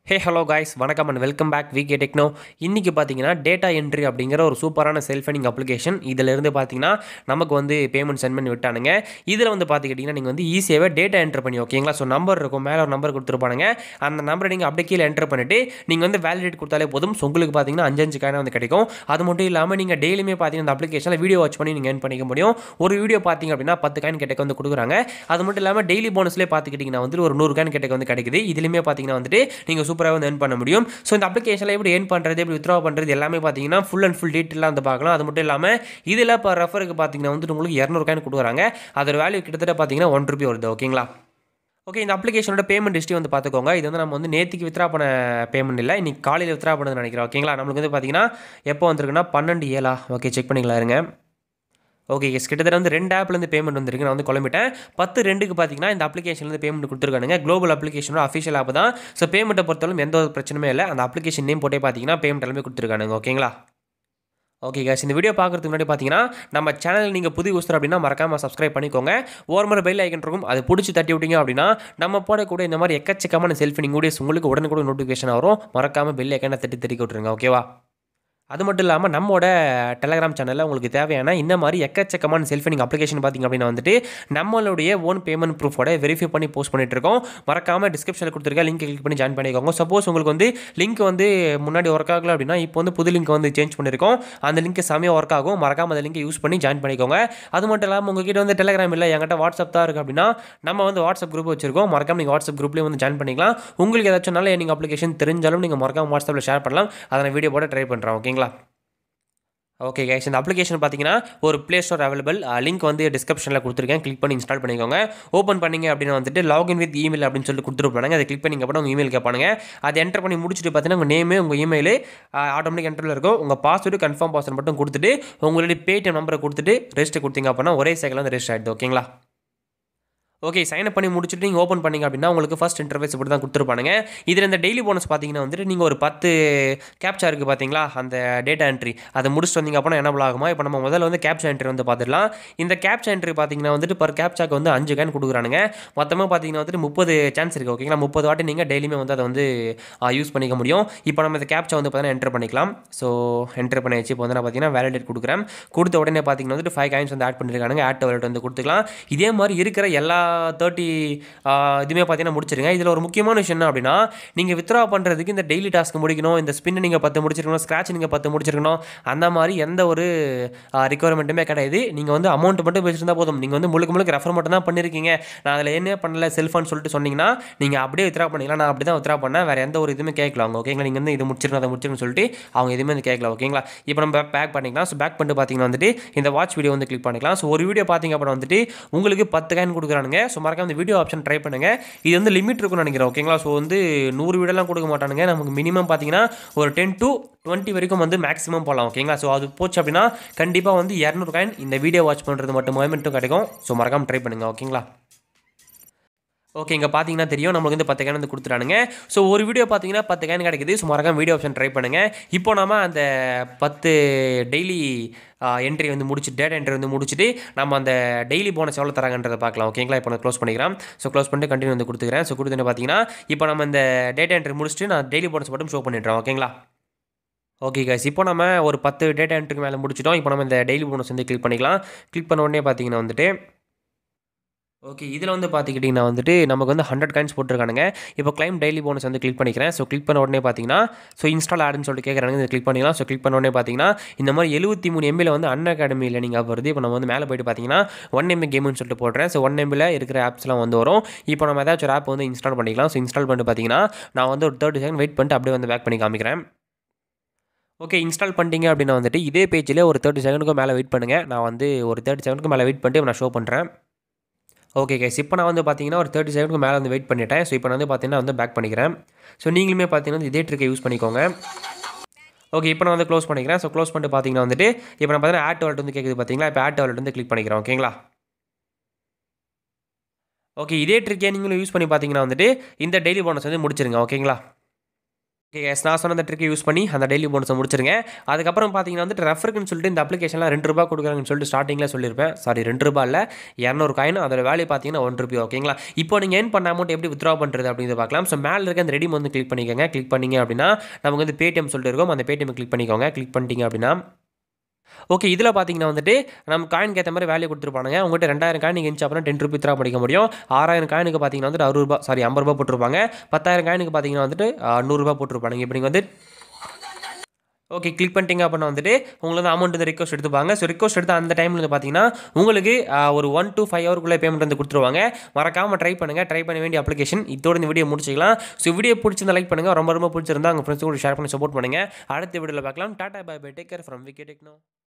ஹே hello guys வணக்கம் and welcome back V K techno இன்றைக்கி பார்த்தீங்கன்னா டேட்டா என்ட்ரி அப்படிங்கிற ஒரு சூப்பரான செல்ஃப் ஃபண்டிங் அப்ளிகேஷன் இதிலிருந்து பார்த்தீங்கன்னா நமக்கு வந்து பேமெண்ட் சென்ட் பண்ணி விட்டானுங்க இதில் வந்து பார்த்துக்கிட்டிங்கன்னா நீங்கள் வந்து ஈஸியாகவே டேட்டா என்ட்ரு பண்ணி ஓகேங்களா ஸோ நம்பர் இருக்கும் மேலே ஒரு நம்பர் கொடுத்துருப்பானுங்க அந்த நம்பரை நீங்கள் அப்படியே கீழே என்ட்ரு பண்ணிவிட்டு நீங்கள் வந்து வேலிடேட் கொடுத்தாலே போதும் ஸோ உங்களுக்கு பார்த்தீங்கன்னா அஞ்சு அஞ்சு காயினா வந்து கிடைக்கும் அது மட்டும் இல்லாமல் நீங்கள் டெய்லியுமே பார்த்தீங்கன்னா அந்த அப்ளிகேஷனில் வீடியோ வாட்ச் பண்ணி நீங்கள் earn பண்ணிக்க முடியும் ஒரு வீடியோ பார்த்தீங்க அப்படின்னா பத்து காயின் கிட்டக்க வந்து கொடுக்குறாங்க அது மட்டும் இல்லாமல் டெய்லி போனஸ்லேயே பார்த்துக்கிட்டிங்கன்னா வந்துட்டு ஒரு நூறு காயின் கிட்டக்க வந்து கிடைக்குது இதுலையுமே பார்த்தீங்கன்னா வந்துட்டு நீங்கள் சூப்பராக வந்து earn பண்ண முடியும் ஸோ இந்த அப்ளிகேஷனில் எப்படி earn பண்ணுறது எப்படி வித்ரா பண்ணுறது எல்லாமே பார்த்தீங்கன்னா ஃபுல் அண்ட் ஃபுல் டீட்டெயிலாக வந்து பார்க்கலாம் அது மட்டும் இல்லாமல் இதில் இப்போ ரெஃபருக்கு பார்த்தீங்கன்னா வந்துட்டு உங்களுக்கு இரநூறு காயின் கொடுக்குறாங்க அதோட வேல்யூ கிட்டத்தட்ட பார்த்தீங்கன்னா ஒன் ருபி வருது ஓகேங்களா ஓகே இந்த அப்ளிகேஷனோட பேமெண்ட் ஹிஸ்ட்ரி வந்து பார்த்துக்கோங்க இது வந்து நம்ம வந்து நேற்றுக்கு வித்ரா பண்ண பேமெண்ட் இல்லை இன்னைக்கு காலையில் வித்ரா பண்ணது நினைக்கிறேன் ஓகேங்களா நம்மளுக்கு வந்து பார்த்தீங்கன்னா எப்போ வந்திருக்குன்னா பன்னெண்டு ஏழா ஓகே செக் பண்ணிக்கலாம் இருங்க ஓகே எஸ் கிட்டத்தட்ட வந்து ரெண்டு ஆப்லேருந்து பேமெண்ட் வந்திருக்கு நான் வந்து குழம்பிட்டேன் பத்து ரெண்டுக்கு பார்த்தீங்கன்னா இந்த அப்ளிகேஷன்லேருந்து பேமெண்ட் கொடுத்துருக்கானுங்க குளோபல் அப்ளிகேஷனோட அஃபிஷியல் ஆப் தான் ஸோ பேமெண்ட்டை பொறுத்தவரைக்கும் எந்த ஒரு பிரச்சனையுமே இல்லை அந்த அப்ளிகேஷன் நேம் போட்டே பார்த்தீங்கன்னா பேமெண்ட் எல்லாமே கொடுத்துருக்கானுங்க ஓகேங்களா ஓகே கேஸ் இந்த வீடியோ பார்க்குறதுக்கு முன்னாடி பார்த்தீங்கன்னா நம்ம சேனல் நீங்கள் புது யூஸ்தர் அப்படின்னா மறக்காமல் சப்ஸ்கிரைப் பண்ணிக்கோங்க ஓரமர பெல் ஐக்கன் இருக்கும் அது பிடிச்சி தட்டி விட்டீங்க அப்படின்னா நம்ம போடக்கூடிய இந்த மாதிரி எக்கச்சக்கமான செல்ஃபி வீடியோஸ் உங்களுக்கு உடனுக்குடன் நோட்டிஃபிகேஷன் வரும் மறக்காமல் பெல் ஐக்கனை தட்டி தட்டி விட்டுருங்க ஓகேவா அது மட்டும் இல்லாமல் நம்மளோட டெலகிராம் சேனலில் உங்களுக்கு தேவையான இந்த மாதிரி எக்கச்சக்கமான செல்ஃபனிங் அப்ளிகேஷன் பார்த்திங்க அப்படின்னா வந்துட்டு நம்மளுடைய ஓன் பேமெண்ட் ப்ரூஃபோட வெரிஃபை பண்ணி போஸ்ட் பண்ணிட்டு இருக்கோம் மறக்காமல் டிஸ்கிரிப்ஷனில் கொடுத்துருக்க லிங்க் கிளிக் பண்ணி ஜாயின் பண்ணிக்கோங்க சப்போஸ் உங்களுக்கு வந்து லிங்க் வந்து முன்னாடி ஒர்க் ஆகல அப்படின்னா இப்போ வந்து புது லிங்க் வந்து சேஞ்ச் பண்ணியிருக்கோம் அந்த லிங்க் செமையாக ஒர்க் ஆகும் மறக்காமல் அந்த லிங்கை யூஸ் பண்ணி ஜாயின் பண்ணிக்கோங்க அது மட்டும் இல்லாமல் உங்ககிட்ட வந்து டெலகிராம் இல்லை என்கிட்ட வாட்ஸ்அப் தான் இருக்குது அப்படின்னா நம்ம வந்து வாட்ஸ்அப் குரூப் வச்சிருக்கோம் மறக்காம நீங்கள் வாட்ஸ்அப் குரூப்லேயும் வந்து ஜாயின் பண்ணிக்கலாம் உங்களுக்கு ஏதாச்சும் நல்ல நீங்கள் அப்ளிகேஷன் தெரிஞ்சாலும் நீங்கள் மறக்காம வாட்ஸ்அப்பில் ஷேர் பண்ணலாம் அதை நான் வீடியோ போட ட்ரை பண்ணுறேன் ஓகேங்களா ஓகே கைஸ் இந்த அப்ளிகேஷன் பார்த்தீங்கன்னா ஒரு ப்ளே ஸ்டோர் அவைலபிள் லிங்க் வந்து டிஸ்கிரிப்ஷனில் கொடுத்துருக்கேன் கிளிக் பண்ணி இன்ஸ்டால் பண்ணிக்கோங்க ஓப்பன் பண்ணீங்க அப்படின்னு வந்துட்டு லாகின் வித் இமெயில் அப்படின்னு சொல்லிட்டு கொடுத்துருப்பாங்க அதை கிளிக் பண்ணிங்க அப்புறம் உங்கள் இமெயில் கேட்பாங்க அதை என்டர் பண்ணி முடிச்சுட்டு பார்த்தீங்கன்னா உங்கள் நேமு உங்கள் இமெயில் ஆட்டோமேட்டிக் என்டரில் இருக்கும் உங்கள் பாஸ்வேர்டு கன்ஃபார்ம் பாஸ்வேர்டு மட்டும் கொடுத்துட்டு உங்களுடைய பேடிஎம் நம்பரை கொடுத்துட்டு ரெஜிஸ்டர் கொடுத்தீங்க அப்படின்னா ஒரே சைக்கிள் வந்து ரெஜிஸ்டர் ஆகிடுது ஓகேங்களா ஓகே சைன் அப் பண்ணி முடிச்சுட்டு நீங்கள் ஓப்பன் பண்ணிங்க அப்படின்னா உங்களுக்கு ஃபஸ்ட் இன்டர்ஃபேஸ் இப்படி தான் கொடுத்துருப்பானுங்க இதில் இந்த டெய்லி போனஸ் பார்த்தீங்கன்னா வந்துட்டு நீங்கள் ஒரு பத்து கேப்சா இருக்குது பார்த்தீங்களா அந்த டேட்டா என்ட்ரி அதை முடிச்சுட்டு வந்தீங்க அப்படின்னா என்ன ஆகுமா இப்போ நம்ம முதல்ல வந்து கேப்சா என்ட்ரி வந்து பார்த்துடலாம் இந்த கேப்சா என்ட்ரி பார்த்தீங்கன்னா வந்துட்டு பர் கேப்சாக்கு வந்து அஞ்சு கேன் கொடுக்குறானுங்க மொத்தமாக பார்த்தீங்கன்னா வந்துட்டு முப்பது சான்ஸ் இருக்குது ஓகேங்களா முப்பது வாட்டி நீங்கள் டெய்லியுமே வந்து அதை வந்து யூஸ் பண்ணிக்க முடியும் இப்போ நம்ம இந்த கேப்சா வந்து பார்த்தீங்கன்னா என்டர் பண்ணிக்கலாம் ஸோ என்டர் பண்ணியாச்சு இப்போ வந்து நான் பார்த்தீங்கன்னா வேலிடேட் கொடுக்குறேன் கொடுத்த உடனே பார்த்தீங்கன்னா வந்துட்டு ஃபைவ் காயின்ஸ் வந்து ஆட் பண்ணியிருக்காங்க ஆட் வாலெட் வந்து கொடுத்துக்கலாம் இதே மாதிரி இருக்கிற எல்லா தேர்ட்டி இதுவுமே பார்த்தீங்கன்னா முடிச்சிருங்க இதில் ஒரு முக்கியமான விஷயம் என்ன அப்படின்னா நீங்கள் வித்ரா பண்ணுறதுக்கு இந்த டெய்லி டாஸ்க் முடிக்கணும் இந்த ஸ்பின் நீங்கள் பத்து முடிச்சிருக்கணும் ஸ்க்ராட்ச் நீங்கள் பத்து முடிச்சிருக்கணும் அந்த மாதிரி எந்த ஒரு ரிக்குவயர்மெண்ட்டுமே கிடையாது நீங்கள் வந்து அமௌண்ட் மட்டும் வச்சுருந்தா போதும் நீங்கள் வந்து முழுக்க முழுக்க ரெஃபர் மட்டும் தான் பண்ணியிருக்கீங்க நான் அதில் என்ன பண்ணல செல்ஃபான்னு சொல்லிட்டு சொன்னீங்கன்னா நீங்கள் அப்படியே வித்ரா பண்ணிக்கலாம் நான் அப்படி தான் வித்ரா பண்ணேன் வேறு எந்த ஒரு இதுவுமே கேட்கல அவங்க ஓகேங்களா நீங்கள் வந்து இது முடிச்சிருக்கணும் அதை முடிச்சிருக்கணும் சொல்லிட்டு அவங்க எதுவுமே வந்து கேட்கல ஓகேங்களா இப்போ நம்ம பேக் பண்ணிக்கலாம் ஸோ பேக் பண்ணிட்டு பார்த்தீங்கன்னா வந்துட்டு இந்த வாட்ச் வீடியோ வந்து கிளிக் பண்ணிக்கலாம் ஸோ ஒரு வீடியோ பார்த்தீங்க அப்புறம் வந்துட்டு உங்களுக்கு பத்து காயின் கொடுக்குறானுங்க ஸோ மறக்காம இந்த வீடியோ ஆப்ஷன் ட்ரை பண்ணுங்கள் இது வந்து லிமிட் இருக்கும்னு நினைக்கிறேன் ஓகேங்களா ஸோ வந்து நூறு வீடியோலாம் கொடுக்க மாட்டானுங்க நமக்கு மினிமம் பார்த்தீங்கன்னா ஒரு டென் டு டுவெண்ட்டி வரைக்கும் வந்து மேக்ஸிமம் போகலாம் ஓகேங்களா ஸோ அது போச்சு அப்படின்னா கண்டிப்பாக வந்து இரநூறு காயின் இந்த வீடியோ வாட்ச் பண்ணுறது மட்டும் மட்டும் கிடைக்கும் ஸோ மறக்காமல் ட்ரை பண்ணுங்கள் ஓகேங்களா ஓகே இங்கே பார்த்தீங்கன்னா தெரியும் நம்மளுக்கு வந்து பத்து கேன் வந்து கொடுத்துட்டானுங்க ஸோ ஒரு வீடியோ பார்த்தீங்கன்னா பத்து கேன் கிடைக்குது ஸோ மறக்காம வீடியோ ஆப்ஷன் ட்ரை பண்ணுங்கள் இப்போ நம்ம அந்த பத்து டெய்லி என்ட்ரி வந்து முடிச்சு டேட்டா என்ட்ரி வந்து முடிச்சுட்டு நம்ம அந்த டெய்லி போனஸ் எவ்வளோ தராங்கன்றதை பார்க்கலாம் ஓகேங்களா இப்போ நான் க்ளோஸ் பண்ணிக்கிறேன் ஸோ க்ளோஸ் பண்ணிட்டு கண்டினியூ வந்து கொடுத்துக்கிறேன் ஸோ கொடுத்துட்டு பார்த்தீங்கன்னா இப்போ நம்ம இந்த டேட்டா என்ட்ரி முடிச்சுட்டு நான் டெய்லி போனஸ் மட்டும் ஷோ பண்ணிடுறேன் ஓகேங்களா ஓகே கைஸ் இப்போ நம்ம ஒரு பத்து டேட்டா என்ட்ரிக்கு மேலே முடிச்சிட்டோம் இப்போ நம்ம இந்த டெய்லி போனஸ் வந்து கிளிக் பண்ணிக்கலாம் கிளிக் பண்ண உடனே பார்த்தீங்கன்னா வந்துட்டு ஓகே இதில் வந்து பார்த்துக்கிட்டிங்கன்னா வந்துட்டு நமக்கு வந்து ஹண்ட்ரட் காயின்ஸ் போட்டிருக்கானுங்க இப்போ கிளைம் டெய்லி போனஸ் வந்து கிளிக் பண்ணிக்கிறேன் ஸோ கிளிக் பண்ண உடனே பார்த்தீங்கன்னா ஸோ இன்ஸ்டால் ஆடுன்னு சொல்லிட்டு கேட்குறாங்க இதை கிளிக் பண்ணிக்கலாம் ஸோ கிளிக் பண்ண உடனே பார்த்தீங்கன்னா இந்த மாதிரி எழுபத்தி மூணு எம்பியில் வந்து அன் அகாடமியில் நீங்கள் வருது இப்போ நம்ம வந்து மேலே போயிட்டு பார்த்தீங்கன்னா ஒன் எம்பி கேம்னு சொல்லிட்டு போடுறேன் ஸோ ஒன் எம்பியில் இருக்கிற ஆப்ஸ்லாம் வந்து வரும் இப்போ நம்ம ஏதாச்சும் ஒரு ஆப் வந்து இன்ஸ்டால் பண்ணிக்கலாம் ஸோ இன்ஸ்டால் பண்ணிட்டு பார்த்தீங்கன்னா நான் வந்து ஒரு தேர்ட்டி செகண்ட் வெயிட் பண்ணிட்டு அப்படியே வந்து பேக் பண்ணி காமிக்கிறேன் ஓகே இன்ஸ்டால் பண்ணிட்டீங்க அப்படின்னா வந்துட்டு இதே பேஜில் ஒரு தேர்ட்டி செகண்டுக்கு மேலே வெயிட் பண்ணுங்கள் நான் வந்து ஒரு தேர்ட்டி செகண்டுக்கு மேலே வெயிட் பண்ணிட்டு நான் ஷோ பண்ணுறேன் ஓகே கேஸ் இப்போ நான் வந்து பார்த்தீங்கன்னா ஒரு தேர்ட்டி செகண்டுக்கு மேலே வந்து வெயிட் பண்ணிட்டேன் ஸோ இப்போ நான் வந்து பார்த்தீங்கன்னா வந்து பேக் பண்ணிக்கிறேன் ஸோ நீங்களுமே பார்த்தீங்கன்னா இதே ட்ரிக்கை யூஸ் பண்ணிக்கோங்க ஓகே இப்போ நான் வந்து க்ளோஸ் பண்ணிக்கிறேன் ஸோ க்ளோஸ் பண்ணிட்டு பார்த்தீங்கன்னா வந்துட்டு இப்போ நான் பார்த்தீங்கன்னா ஆட் வாலெட் வந்து கேட்குது பார்த்தீங்களா இப்போ ஆட் வாலெட் வந்து கிளிக் பண்ணிக்கிறேன் ஓகேங்களா ஓகே இதே ட்ரிக்கே நீங்களும் யூஸ் பண்ணி பார்த்தீங்கன்னா வந்துட்டு இந்த டெய்லி போனஸ் வந்து முடிச்சிருங்க ஓகேங்களா ஓகே எஸ் நான் சொன்ன அந்த ட்ரிக்கை யூஸ் பண்ணி அந்த டெய்லி போனஸை முடிச்சிருங்க அதுக்கப்புறம் பார்த்தீங்கன்னா வந்துட்டு ரெஃபருக்குன்னு சொல்லிட்டு இந்த அப்ளிகேஷன்லாம் ரெண்டு ரூபா கொடுக்குறாங்கன்னு சொல்லிட்டு ஸ்டார்டிங்கில் சொல்லியிருப்பேன் சாரி ரெண்டு ரூபா இல்லை இரநூறு காயின் அதோட வேல்யூ பார்த்தீங்கன்னா ஒன் ருபி ஓகேங்களா இப்போ நீங்கள் ஏன் பண்ண அமௌண்ட் எப்படி வித்ரா பண்ணுறது அப்படிங்கிறத பார்க்கலாம் ஸோ மேலே இருக்க அந்த ரெடி வந்து கிளிக் பண்ணிக்கோங்க கிளிக் பண்ணிங்க அப்படின்னா நமக்கு வந்து பேடிஎம் சொல்லிட்டு இருக்கும் அந்த பேடிஎம் கிளிக் பண்ணிக்கோங்க கிளிக் பண்ணிட்டீங்க அப்படின்னா ஓகே இதில் பார்த்தீங்கன்னா வந்துட்டு நம்ம காயினுக்கு ஏற்ற மாதிரி வேல்யூ கொடுத்துருப்பாங்க உங்கள்கிட்ட ரெண்டாயிரம் காயின் நீங்கள் இருந்துச்சு அப்படின்னா டென் ருபி த்ரா படிக்க முடியும் ஆறாயிரம் காயினுக்கு பார்த்தீங்கன்னா வந்துட்டு அறுபது ரூபா சாரி ஐம்பது ரூபா போட்டிருப்பாங்க பத்தாயிரம் காயினுக்கு பார்த்தீங்கன்னா வந்துட்டு நூறுரூபா போட்டிருப்பாங்க இப்போ நீங்கள் வந்து ஓகே கிளிக் பண்ணிட்டீங்க அப்படின்னா வந்துட்டு உங்களுக்கு வந்து அமௌண்ட் வந்து ரிக்வஸ்ட் எடுத்துப்பாங்க ஸோ ரிக்வஸ்ட் எடுத்து அந்த டைமில் வந்து பார்த்தீங்கன்னா உங்களுக்கு ஒரு ஒன் டு ஃபைவ் ஹவருக்குள்ளே பேமெண்ட் வந்து கொடுத்துருவாங்க மறக்காமல் ட்ரை பண்ணுங்கள் ட்ரை பண்ண வேண்டிய அப்ளிகேஷன் இதோட இந்த வீடியோ முடிச்சிக்கலாம் ஸோ வீடியோ பிடிச்சிருந்தா லைக் பண்ணுங்கள் ரொம்ப ரொம்ப பிடிச்சிருந்தா உங்கள் ஃப்ரெண்ட்ஸ் கூட ஷேர் பண்ணி சப்போர்ட் பண்ணுங்கள் அடுத்த வீடியோவில் பார்க்கலாம் tata bye bye take care from விக்கெட் டெக்னோ